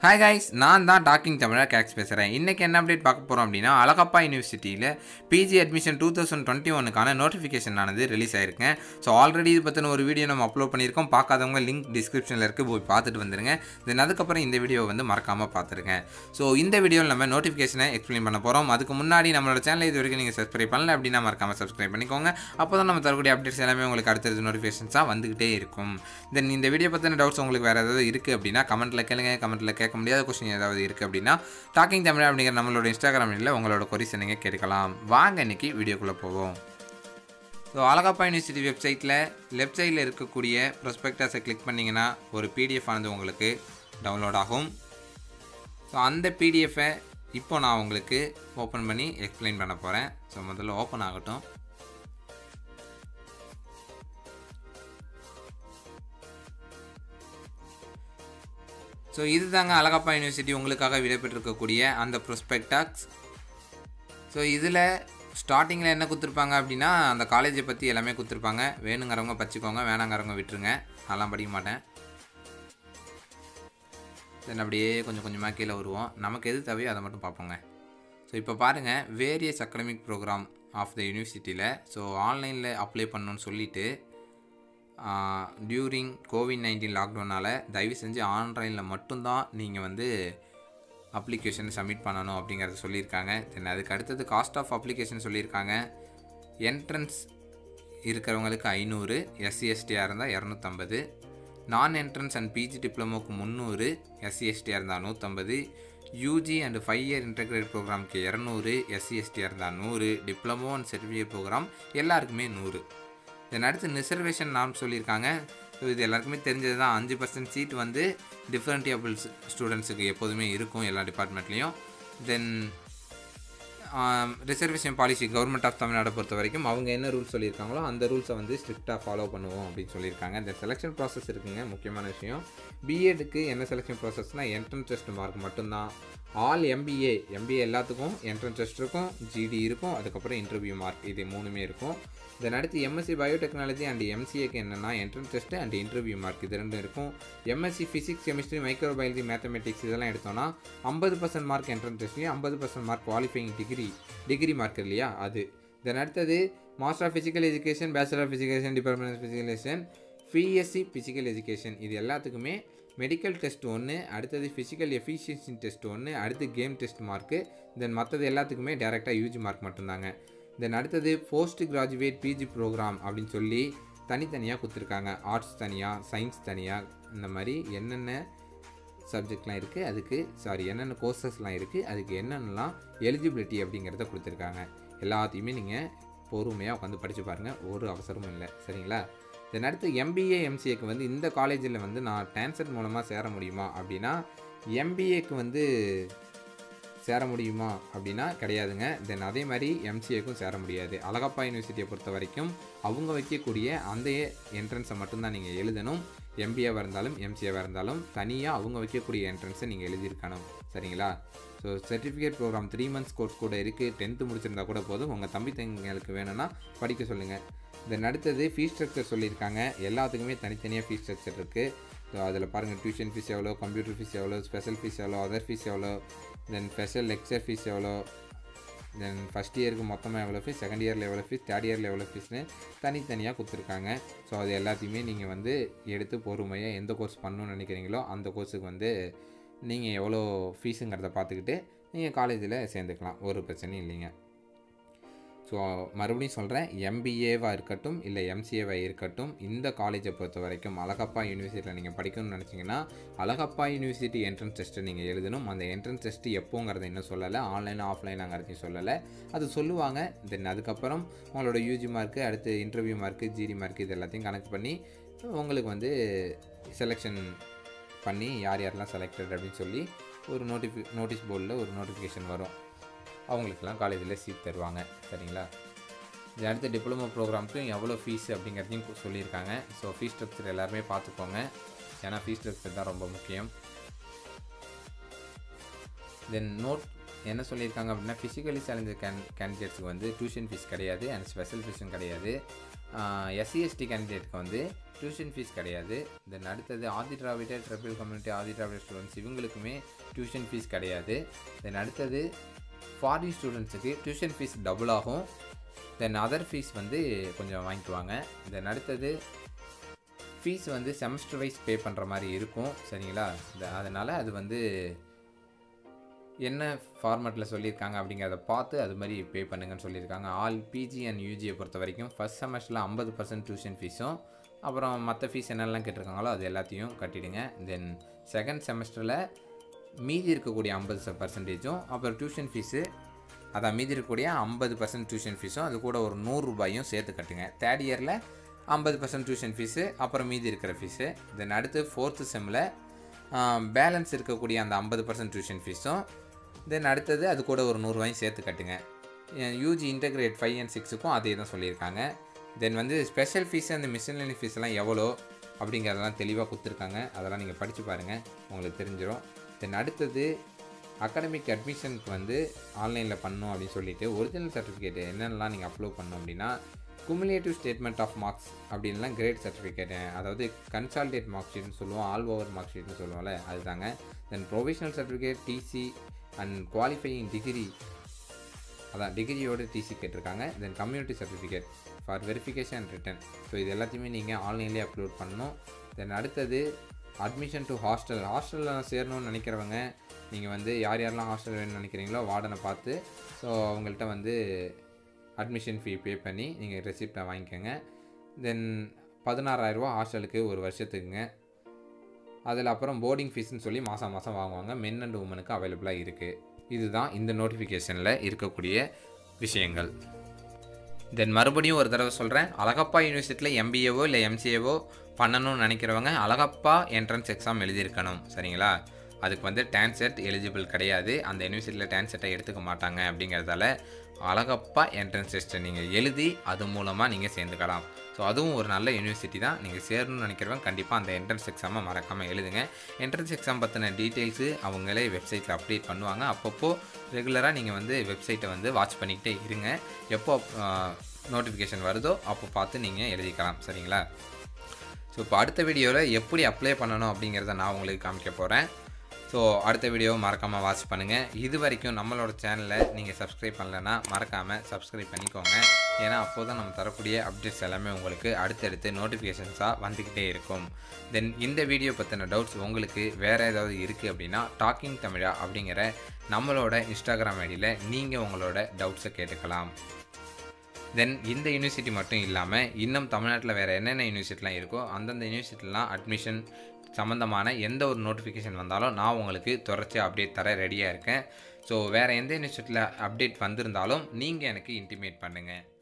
hi guys நான் தான் docking தமிழா கேக்ஸ் பேசுகிறேன் இன்றைக்கி என்ன அப்டேட் பார்க்க போகிறோம் அப்படின்னா அழகப்பா யூனிவர்சிட்டியில் PG admission two thousand twenty ஒனுக்கான நோட்டிஃபிகேஷன் ஆனது ரிலீஸ் ஆயிருக்கேன் ஸோ ஆல்ரெடி இது பற்றின ஒரு வீடியோ நம்ம அப்லோட் பண்ணியிருக்கோம் பார்க்காதவங்க லிங்க் டிஸ்கிரிப்ஷனில் இருக்குது போய் பார்த்துட்டு வந்துருங்க தென் அதுக்கப்புறம் இந்த வீடியோ வந்து மறக்காமல் பார்த்துருங்க ஸோ இந்த வீடியோவில் நம்ம நோட்டிஃபிகேஷனை எக்ஸ்பிளைன் பண்ண போகிறோம் அதுக்கு முன்னாடி நம்மளோட சேனல் இது வரைக்கும் நீங்கள் சப்ஸ்கிரைப் பண்ணல அப்படின்னா மறக்காமல் சப்ஸ்கிரைப் பண்ணிக்கோங்க அப்போ தான் நம்ம தரக்கூடிய அப்டேட்ஸ் எல்லாமே உங்களுக்கு அடுத்தது நோட்டிஃபிகேஷன்ஸாக வந்துகிட்டே இருக்கும் தென் இந்த வீடியோ பற்றின டவுட்ஸ் உங்களுக்கு வேறு ஏதாவது இருக்குது அப்படின்னா கமெண்ட்டில் கேளுங்க கமெண்ட்டில் கேட்க முடியாத கொஸ்டின் ஏதாவது இருக்குது அப்படின்னா டாக்கிங் தமிழ் அப்படிங்கிற நம்மளோட இன்ஸ்டாகிராம் ஐடியில் உங்களோட கொரிஸ் நீங்கள் கேட்கலாம் வாங்க இன்னைக்கு வீடியோக்குள்ளே போவோம் ஸோ அழகப்பா யூனிவர்சிட்டி வெப்சைட்டில் லெஃப்ட் சைடில் இருக்கக்கூடிய ப்ரொஸ்பெக்டஸை கிளிக் பண்ணிங்கன்னா ஒரு பிடிஎஃப் ஆனது உங்களுக்கு டவுன்லோட் ஆகும் ஸோ அந்த பிடிஎஃபை இப்போ நான் உங்களுக்கு ஓப்பன் பண்ணி எக்ஸ்பிளைன் பண்ண போகிறேன் ஸோ முதல்ல ஓப்பன் ஆகட்டும் ஸோ இதுதாங்க அழகப்பா யூனிவர்சிட்டி உங்களுக்காக விடைபெற்றிருக்கக்கூடிய அந்த ப்ரொஸ்பெக்டாக்ஸ் ஸோ இதில் ஸ்டார்டிங்கில் என்ன கொடுத்துருப்பாங்க அப்படின்னா அந்த காலேஜை பற்றி எல்லாமே கொடுத்துருப்பாங்க வேணுங்கிறவங்க பச்சிக்கோங்க வேணாங்கிறவங்க விட்டுருங்க அதெல்லாம் படிக்க மாட்டேன் தென் அப்படியே கொஞ்சம் கொஞ்சமாக கீழே வருவோம் நமக்கு எது தேவையோ அதை மட்டும் பார்ப்போங்க ஸோ இப்போ பாருங்கள் various academic program of the யூனிவர்சிட்டியில் ஸோ ஆன்லைனில் அப்ளை பண்ணணும்னு சொல்லிவிட்டு டியூரிங் கோவிட் நைன்டீன் லாக்டவுனால் தயவு செஞ்சு ஆன்லைனில் மட்டும்தான் நீங்கள் வந்து அப்ளிகேஷன் சப்மிட் பண்ணணும் அப்படிங்கிறத சொல்லியிருக்காங்க தென் அதுக்கு அடுத்தது காஸ்ட் ஆஃப் அப்ளிகேஷன் சொல்லியிருக்காங்க என்ட்ரன்ஸ் இருக்கிறவங்களுக்கு ஐநூறு எஸ்சி எஸ்டியாக இருந்தால் இரநூத்தம்பது நான் என்ட்ரன்ஸ் அண்ட் பிஜி டிப்ளமோக்கு முந்நூறு எஸ்சி எஸ்டியாக இருந்தால் நூற்றம்பது UG and five year integrate ப்ரோக்ராம்க்கு இரநூறு எஸ்சி எஸ்டியாக இருந்தால் நூறு டிப்ளமோ அண்ட் சர்டிஃபிகேட் ப்ரோக்ராம் எல்லாருக்குமே நூறு தென் அடுத்து ரிசர்வேஷன் நாம் சொல்லியிருக்காங்க ஸோ இது எல்லாருக்குமே தெரிஞ்சது தான் அஞ்சு பர்சன்ட் சீட் வந்து டிஃப்ரெண்ட் ஏபிள்ஸ் ஸ்டூடெண்ட்ஸுக்கு எப்போதுமே இருக்கும் எல்லா டிபார்ட்மெண்ட்லேயும் then reservation policy government of தமிழ்நாடை பொறுத்த வரைக்கும் அவங்க என்ன ரூல்ஸ் சொல்லியிருக்காங்களோ அந்த ரூல்ஸை வந்து ஸ்ட்ரிக்டாக ஃபாலோ பண்ணுவோம் அப்படின்னு சொல்லியிருக்காங்க இந்த செலெக்ஷன் ப்ராசஸ் இருக்குங்க முக்கியமான விஷயம் பிஎட்டுக்கு என்ன செலெக்ஷன் ப்ராசஸ்னால் என்ட்ரன்ஸ் டெஸ்ட் மார்க் மட்டும்தான் ஆல் எம்பிஏ எம்பிஏ எல்லாத்துக்கும் என்ட்ரன்ஸ் டெஸ்ட் இருக்கும் ஜிடி இருக்கும் அதுக்கப்புறம் இன்டர்வியூ மார்க் இது மூணுமே இருக்கும் தென் அடுத்து எம்எஸ்சி பயோடெக்னாலஜி அண்ட் எம்சிஏக்கு என்னென்னா entrance test and interview mark இது ரெண்டும் இருக்கும் MSc physics chemistry microbiology mathematics இதெல்லாம் எடுத்தோன்னா ஐம்பது பர்சன்ட் மார்க் என்ட்ரன்ஸ் டெஸ்ட்லையும் ஐம்பது percent mark qualifying degree degree mark இல்லையா அது தென் அடுத்தது master of physical education bachelor of ஃபிசிகேஷன் டிபார்ட்மெண்ட் ஆஃப் ஃபிசிகலேஷன் பிஎஸ்சி ஃபிசிக்கல் எஜுகேஷன் இது எல்லாத்துக்குமே மெடிக்கல் டெஸ்ட் ஒன்று அடுத்தது ஃபிசிக்கல் எஃபிஷியன்சி டெஸ்ட் ஒன்று அடுத்து கேம் டெஸ்ட் மார்க்கு தென் மற்றது எல்லாத்துக்குமே டேரெக்டாக யூஜி மார்க் மட்டும்தாங்க தென் அடுத்தது போஸ்ட் கிராஜுவேட் பிஜி ப்ரோக்ராம் அப்படின்னு சொல்லி தனித்தனியாக கொடுத்துருக்காங்க ஆர்ட்ஸ் தனியாக சயின்ஸ் தனியாக இந்த மாதிரி என்னென்ன சப்ஜெக்ட்லாம் இருக்குது அதுக்கு சாரி என்னென்ன கோர்சஸ்லாம் இருக்குது அதுக்கு என்னென்னலாம் எலிஜிபிலிட்டி அப்படிங்கிறத கொடுத்துருக்காங்க எல்லாத்தையுமே நீங்கள் பொறுமையாக உட்காந்து படித்து பாருங்கள் ஒரு அவசரமும் இல்லை சரிங்களா தென் அடுத்து எம்பிஏ எம்சிஏக்கு வந்து இந்த காலேஜில் வந்து நான் டான்செட் மூலமாக சேர முடியுமா அப்படின்னா எம்பிஏக்கு வந்து சேர முடியுமா அப்படின்னா கிடையாதுங்க தென் அதே மாதிரி எம்சிஏக்கும் சேர முடியாது அழகப்பா யூனிவர்சிட்டியை பொறுத்த வரைக்கும் அவங்க வைக்கக்கூடிய அந்த என்ட்ரன்ஸை மட்டும்தான் நீங்கள் எழுதணும் எம்பிஏவாக இருந்தாலும் எம்சிஏவாக இருந்தாலும் தனியாக அவங்க வைக்கக்கூடிய என்ட்ரன்ஸை நீங்கள் எழுதியிருக்கணும் சரிங்களா so certificate program three months course கூட இருக்குது டென்த்து முடிச்சிருந்தா கூட போதும் உங்கள் தம்பி தங்களுக்கு வேணும்னா படிக்க சொல்லுங்கள் தென் அடுத்தது ஃபீஸ் ஸ்ட்ரக்சர் சொல்லியிருக்காங்க எல்லாத்துக்குமே தனித்தனியாக ஃபீஸ் ஸ்ட்ரக்சர் இருக்குது ஸோ அதில் பாருங்கள் டியூஷன் ஃபீஸ் எவ்வளோ கம்ப்யூட்டர் ஃபீஸ் எவ்வளோ ஸ்பெஷல் ஃபீஸ் எவ்வளோ அதர் ஃபீஸ் எவ்வளோ தென் ஸ்பெஷல் லெக்சர் ஃபீஸ் எவ்வளோ தென் ஃபஸ்ட் இயருக்கு மொத்தமாக எவ்வளோ ஃபீஸ் செகண்ட் இயரில் எவ்வளோ ஃபீஸ் தேர்ட் இயரில் எவ்வளோ ஃபீஸ்னு தனித்தனியாக கொடுத்துருக்காங்க ஸோ அது எல்லாத்தையுமே நீங்கள் வந்து எடுத்து பொறுமையாக எந்த கோர்ஸ் பண்ணணும்னு நினைக்கிறீங்களோ அந்த கோர்ஸுக்கு வந்து நீங்கள் எவ்வளோ ஃபீஸுங்கிறத பார்த்துக்கிட்டு நீங்கள் காலேஜில் சேர்ந்துக்கலாம் ஒரு பிரச்சனையும் இல்லைங்க ஸோ மறுபடியும் சொல்கிறேன் எம்பிஏவாக இருக்கட்டும் இல்லை எம்சிஏவாக இருக்கட்டும் இந்த காலேஜை பொறுத்த வரைக்கும் அழகப்பா யூனிவர்சிட்டியில் நீங்கள் படிக்கணும்னு நினச்சிங்கன்னா அழகப்பா யூனிவர்சிட்டி என்ட்ரன்ஸ் டெஸ்ட்டு நீங்கள் எழுதணும் அந்த என்ட்ரன்ஸ் டெஸ்ட்டு எப்போங்கிறத இன்னும் சொல்லலை ஆன்லைன் ஆஃப்லைனாங்கிறதையும் சொல்லலை அது சொல்லுவாங்க தென் அதுக்கப்புறம் உங்களோட யூஜி மார்க்கு அடுத்து இன்டர்வியூ மார்க்கு ஜிடி மார்க்கு இது எல்லாத்தையும் கனெக்ட் பண்ணி உங்களுக்கு வந்து செலெக்ஷன் பண்ணி யார் யாரெல்லாம் செலக்டட் அப்படின்னு சொல்லி ஒரு நோட்டிஃபி நோட்டீஸ் போர்டில் ஒரு நோட்டிஃபிகேஷன் வரும் அவங்களுக்கெல்லாம் காலேஜில் சீட் தருவாங்க சரிங்களா இது அடுத்த டிப்ளமோ ப்ரோக்ராமுக்கும் எவ்வளோ ஃபீஸ் அப்படிங்கிறதையும் சொல்லியிருக்காங்க ஸோ ஃபீஸ் ஸ்ட்ரக்சர் எல்லாருமே பார்த்துக்கோங்க ஏன்னா ஃபீஸ் ஸ்ட்ரக்சர் தான் ரொம்ப முக்கியம் தென் நோட் என்ன சொல்லியிருக்காங்க அப்படின்னா ஃபிசிக்கலி சேலஞ்சர் கேன் கேண்டிடேட்ஸுக்கு வந்து டியூஷன் ஃபீஸ் கிடையாது அண்ட் ஸ்பெஷல் ஃபீஸும் கிடையாது எஸ்சிஎஸ்டி கேண்டிடேட்க்கு வந்து டியூஷன் ஃபீஸ் கிடையாது தென் அடுத்தது Adi Dravida tribal community Adi Dravida students இவங்களுக்குமே டியூஷன் ஃபீஸ் கிடையாது தென் அடுத்தது ஃபாரின் ஸ்டூடெண்ட்ஸுக்கு டியூஷன் ஃபீஸ் டபுள் ஆகும் தென் அதர் ஃபீஸ் வந்து கொஞ்சம் வாங்கிக்குவாங்க தென் அடுத்தது ஃபீஸ் வந்து செமஸ்டர் வைஸ் பே பண்ணுற மாதிரி இருக்கும் சரிங்களா அதனால் அது வந்து என்ன ஃபார்மேட்டில் சொல்லியிருக்காங்க அப்படிங்கிறத பார்த்து அது மாதிரி பே பண்ணுங்கன்னு சொல்லியிருக்காங்க ஆல் பிஜி அண்ட் யூஜியை பொறுத்த வரைக்கும் ஃபஸ்ட் செமஸ்டரில் ஐம்பது பர்சன்ட் டியூஷன் ஃபீஸும் அப்புறம் மற்ற ஃபீஸ் என்னெல்லாம் கேட்டிருக்காங்களோ அது எல்லாத்தையும் கட்டிடுங்க தென் செகண்ட் செமஸ்டரில் மீதி இருக்கக்கூடிய ஐம்பது பர்சன்டேஜும் அப்புறம் டியூஷன் ஃபீஸு அதான் மீதி இருக்கக்கூடிய ஐம்பது பர்சன்ட் டியூஷன் ஃபீஸும் அது கூட ஒரு நூறுரூபாயும் சேர்த்து கட்டுங்க தேர்ட் இயரில் ஐம்பது பர்சன்ட் டியூஷன் ஃபீஸு அப்புறம் மீதி இருக்கிற ஃபீஸு தென் அடுத்து ஃபோர்த்து செம்மில் பேலன்ஸ் இருக்கக்கூடிய அந்த ஐம்பது பர்சன்ட் டியூஷன் ஃபீஸும் தென் அடுத்தது அது கூட ஒரு நூறுரூவாயும் சேர்த்து கட்டுங்க யூஜி இன்டகிரேட் ஃபைவ் அண்ட் சிக்ஸுக்கும் அதே தான் சொல்லியிருக்காங்க தென் வந்து ஸ்பெஷல் ஃபீஸ் அந்த மிஷினரி ஃபீஸ்லாம் எவ்வளோ அப்படிங்கிறதெல்லாம் தெளிவாக கொடுத்துருக்காங்க அதெல்லாம் நீங்கள் படித்து பாருங்கள் உங்களுக்கு தெரிஞ்சிடும் தென் அடுத்தது அகாடமிக் அட்மிஷனுக்கு வந்து ஆன்லைனில் பண்ணணும் அப்படின்னு சொல்லிட்டு ஒரிஜினல் சர்டிஃபிகேட் என்னென்னலாம் நீங்கள் அப்லோட் பண்ணணும் அப்படின்னா குமுலேட்டிவ் ஸ்டேட்மெண்ட் ஆஃப் மார்க்ஸ் அப்படின்லாம் கிரேட் சர்டிஃபிகேட் அதாவது கன்சால்டேட் மார்க் ஷீட்னு சொல்லுவோம் ஆல் ஓவர் மார்க் ஷீட்னு சொல்லுவோம்ல அதுதாங்க then provisional certificate TC and qualifying degree அதான் டிகிரியோட டிசி கேட்டிருக்காங்க then community certificate for verification and written so இது எல்லாத்தையுமே நீங்கள் ஆன்லைன்லேயே அப்லோட் பண்ணணும் தென் அடுத்தது அட்மிஷன் டு ஹாஸ்டல் ஹாஸ்டலில் சேரணும்னு நினைக்கிறவங்க நீங்கள் வந்து யார் யாரெல்லாம் ஹாஸ்டல் வேணும்னு நினைக்கிறீங்களோ வார்டனை பார்த்து ஸோ அவங்கள்ட்ட வந்து அட்மிஷன் ஃபீ பே பண்ணி நீங்கள் ரெசிப்டை வாங்கிக்கோங்க தென் பதினாறாயிரரூவா ஹாஸ்டலுக்கு ஒரு வருஷத்துக்குங்க அதில் அப்புறம் போர்டிங் ஃபீஸ்னு சொல்லி மாதம் மாதம் வாங்குவாங்க மென் அண்ட் உமனுக்கு அவைலபிளாக இருக்குது இதுதான் இந்த நோட்டிஃபிகேஷனில் இருக்கக்கூடிய விஷயங்கள் தென் மறுபடியும் ஒரு தடவை சொல்கிறேன் அழகப்பா யூனிவர்சிட்டியில் எம்பிஏவோ இல்லை எம்சிஏவோ பண்ணணும்னு நினைக்கிறவங்க அழகப்பா என்ட்ரன்ஸ் எக்ஸாம் எழுதியிருக்கணும் சரிங்களா அதுக்கு வந்து டான்செட் எலிஜிபிள் கிடையாது அந்த யூனிவர்சிட்டியில் டான்செட்டை எடுத்துக்க மாட்டாங்க அப்படிங்கிறதால அழகப்பா என்ட்ரன்ஸ் டெஸ்ட்டை நீங்கள் எழுதி அது மூலமாக நீங்கள் சேர்ந்துக்கலாம் ஸோ அதுவும் ஒரு நல்ல யூனிவர்சிட்டி தான் நீங்கள் சேரணும்னு நினைக்கிறவங்க கண்டிப்பாக அந்த என்ட்ரன்ஸ் எக்ஸாமை மறக்காமல் எழுதுங்க என்ட்ரன்ஸ் எக்ஸாம் பற்றின டீட்டெயில்ஸு அவங்களே வெப்சைட்டில் அப்டேட் பண்ணுவாங்க அப்பப்போ ரெகுலராக நீங்கள் வந்து வெப்சைட்டை வந்து வாட்ச் பண்ணிக்கிட்டே இருங்க எப்போ நோட்டிஃபிகேஷன் வருதோ அப்போ பார்த்து நீங்கள் எழுதிக்கலாம் சரிங்களா ஸோ இப்போ அடுத்த வீடியோவில் எப்படி அப்ளை பண்ணணும் அப்படிங்கிறத நான் உங்களுக்கு காமிக்க போகிறேன் ஸோ அடுத்த வீடியோவை மறக்காமல் வாட்ச் பண்ணுங்கள் இது வரைக்கும் நம்மளோட சேனலை நீங்கள் சப்ஸ்கிரைப் பண்ணலைன்னா மறக்காமல் சப்ஸ்கிரைப் பண்ணிக்கோங்க ஏன்னா அப்போ தான் நம்ம தரக்கூடிய அப்டேட்ஸ் எல்லாமே உங்களுக்கு அடுத்தடுத்து நோட்டிஃபிகேஷன்ஸாக வந்துக்கிட்டே இருக்கும் தென் இந்த வீடியோ பற்றின டவுட்ஸ் உங்களுக்கு வேறு ஏதாவது இருக்குது அப்படின்னா டாக்கிங் தமிழா அப்படிங்கிற நம்மளோட இன்ஸ்டாகிராம் ஐடியில் நீங்கள் உங்களோட டவுட்ஸை கேட்டுக்கலாம் தென் இந்த யூனிவர்சிட்டி மட்டும் இல்லாமல் இன்னும் தமிழ்நாட்டில் வேறு என்னென்ன யூனிவர்சிட்டிலாம் இருக்கோ அந்தந்த யூனிவர்சிட்டிலாம் அட்மிஷன் சம்மந்தமான எந்த ஒரு நோட்டிஃபிகேஷன் வந்தாலும் நான் உங்களுக்கு தொடர்ச்சியாக அப்டேட் தர ரெடியாக இருக்கேன் ஸோ வேறு எந்த யூனிவர்சிட்டியில் அப்டேட் வந்திருந்தாலும் நீங்கள் எனக்கு இன்டிமேட் பண்ணுங்கள்